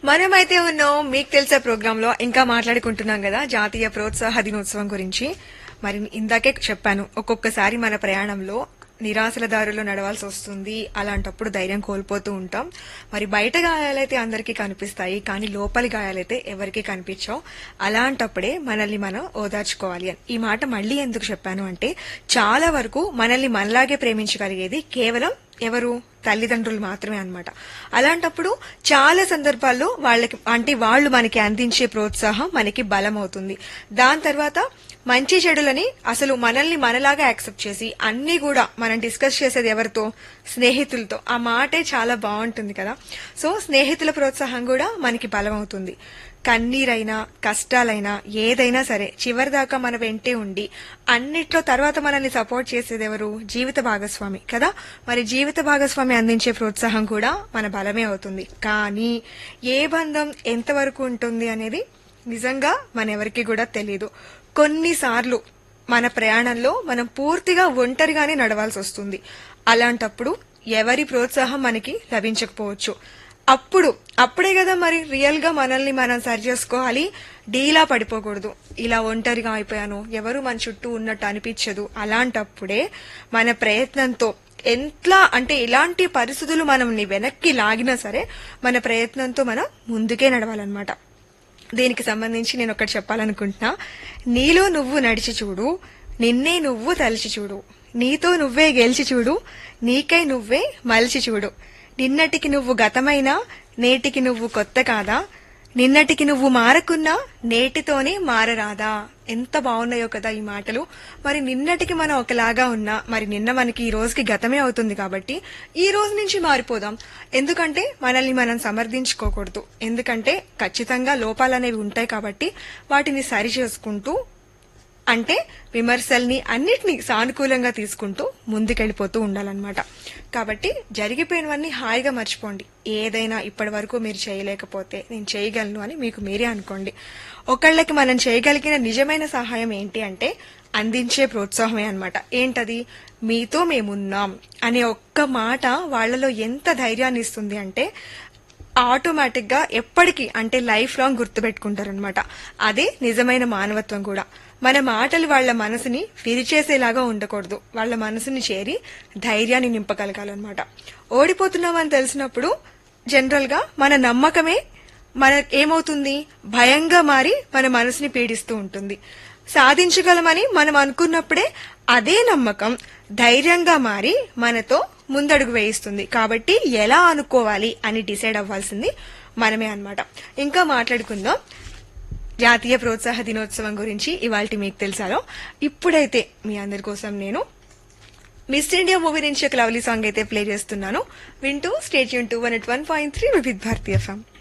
మనమైతే ఉన్నాం మీకు తెలిసే ప్రోగ్రామ్ లో ఇంకా మాట్లాడుకుంటున్నాం కదా జాతీయ ప్రోత్సాహ దినోత్సవం గురించి మరి ఇందాకే చెప్పాను ఒక్కొక్కసారి మన ప్రయాణంలో నిరాశల దారిలో నడవాల్సి వస్తుంది అలాంటప్పుడు ధైర్యం కోల్పోతూ ఉంటాం మరి బయట గాయాలైతే అందరికీ కనిపిస్తాయి కానీ లోపలి గాయాలైతే ఎవరికీ కనిపించవు అలాంటప్పుడే మనల్ని మనం ఓదార్చుకోవాలి అని ఈ మాట మళ్ళీ ఎందుకు చెప్పాను అంటే చాలా వరకు మనల్ని మనలాగే ప్రేమించగలిగేది కేవలం ఎవరు తల్లిదండ్రులు మాత్రమే అన్నమాట అలాంటప్పుడు చాలా సందర్భాల్లో వాళ్ళకి అంటే వాళ్ళు మనకి అందించే ప్రోత్సాహం మనకి బలం అవుతుంది దాని తర్వాత మంచి చెడులని అసలు మనల్ని మనలాగా యాక్సెప్ట్ చేసి అన్ని కూడా మనం డిస్కస్ చేసేది ఎవరితో స్నేహితులతో ఆ మాటే చాలా బాగుంటుంది కదా సో స్నేహితుల ప్రోత్సాహం కూడా మనకి బలం అవుతుంది కన్నీరైనా కష్టాలైనా ఏదైనా సరే చివరిదాకా మన వెంటే ఉండి అన్నిట్లో తర్వాత మనల్ని సపోర్ట్ చేసేది ఎవరు జీవిత భాగస్వామి కదా మరి జీవిత భాగస్వామి అందించే ప్రోత్సాహం కూడా మన బలమే అవుతుంది కానీ ఏ బంధం ఎంతవరకు ఉంటుంది అనేది నిజంగా మన ఎవరికి కూడా తెలియదు కొన్నిసార్లు మన ప్రయాణంలో మనం పూర్తిగా ఒంటరిగానే నడవాల్సి వస్తుంది అలాంటప్పుడు ఎవరి ప్రోత్సాహం మనకి లభించకపోవచ్చు అప్పుడు అప్పుడే కదా మరి రియల్ గా మనల్ని మనం సరి చేసుకోవాలి డీలా పడిపోకూడదు ఇలా ఒంటరిగా అయిపోయాను ఎవరు మన చుట్టూ ఉన్నట్టు అనిపించదు అలాంటప్పుడే మన ప్రయత్నంతో ఎంట్లా అంటే ఇలాంటి పరిస్థితులు మనల్ని వెనక్కి లాగినా సరే మన ప్రయత్నంతో మనం ముందుకే నడవాలన్నమాట దీనికి సంబంధించి నేను ఒకటి చెప్పాలనుకుంటున్నా నీలో నువ్వు నడిచి చూడు నిన్నే నువ్వు తలిచి చూడు నీతో నువ్వే గెలిచి చూడు నీకై నువ్వే మలిచి చూడు నిన్నటికి నువ్వు గతమైనా నేటికి నువ్వు కొత్త కాదా నిన్నటికి నువ్వు మారకున్నా నేటితోనే మారరాదా ఎంత బాగున్నాయో కదా ఈ మాటలు మరి నిన్నటికి మనం ఒకలాగా ఉన్నా మరి నిన్న మనకి ఈ రోజుకి గతమే అవుతుంది కాబట్టి ఈ రోజు నుంచి మారిపోదాం ఎందుకంటే మనల్ని మనం సమర్థించుకోకూడదు ఎందుకంటే ఖచ్చితంగా లోపాలనేవి ఉంటాయి కాబట్టి వాటిని సరి చేసుకుంటూ అంటే విమర్శల్ని అన్నిటినీ సానుకూలంగా తీసుకుంటూ ముందుకెళ్ళిపోతూ ఉండాలన్నమాట కాబట్టి జరిగిపోయినవన్నీ హాయిగా మర్చిపోండి ఏదైనా ఇప్పటి వరకు మీరు చేయలేకపోతే నేను చేయగలను అని మీకు మీరే అనుకోండి ఒకళ్ళకి మనం చేయగలిగిన నిజమైన సహాయం ఏంటి అంటే అందించే ప్రోత్సాహమే అన్నమాట ఏంటది మీతో మేమున్నాం అనే ఒక్క మాట వాళ్ళలో ఎంత ధైర్యాన్ని ఇస్తుంది అంటే ఆటోమేటిక్ గా ఎప్పటికీ అంటే లైఫ్ లాంగ్ గుర్తుపెట్టుకుంటారనమాట అదే నిజమైన మానవత్వం కూడా మన మాటలు వాళ్ళ మనసుని విరిచేసేలాగా ఉండకూడదు వాళ్ళ మనసుని చేరి ధైర్యాన్ని నింపగలగాలన్నమాట ఓడిపోతున్నామని తెలిసినప్పుడు జనరల్ గా మన నమ్మకమే మన ఏమవుతుంది భయంగా మారి మన మనసుని పీడిస్తూ ఉంటుంది సాధించగలమని మనం అనుకున్నప్పుడే అదే నమ్మకం ధైర్యంగా మారి మనతో ముందడుగు వేయిస్తుంది కాబట్టి ఎలా అనుకోవాలి అని డిసైడ్ అవ్వాల్సింది మనమే అన్నమాట ఇంకా మాట్లాడుకుందాం జాతీయ ప్రోత్సాహ దినోత్సవం గురించి ఇవాళ మీకు తెలుసాలో ఇప్పుడైతే మీ అందరి కోసం నేను మిస్ ఇండియా మూవీ నుంచి ఒక లవ్లీ సాంగ్ అయితే ప్లే చేస్తున్నాను వింటూ స్టేట్ యూన్ to one eight one point three with భారతీయ ఎఫ్ఎం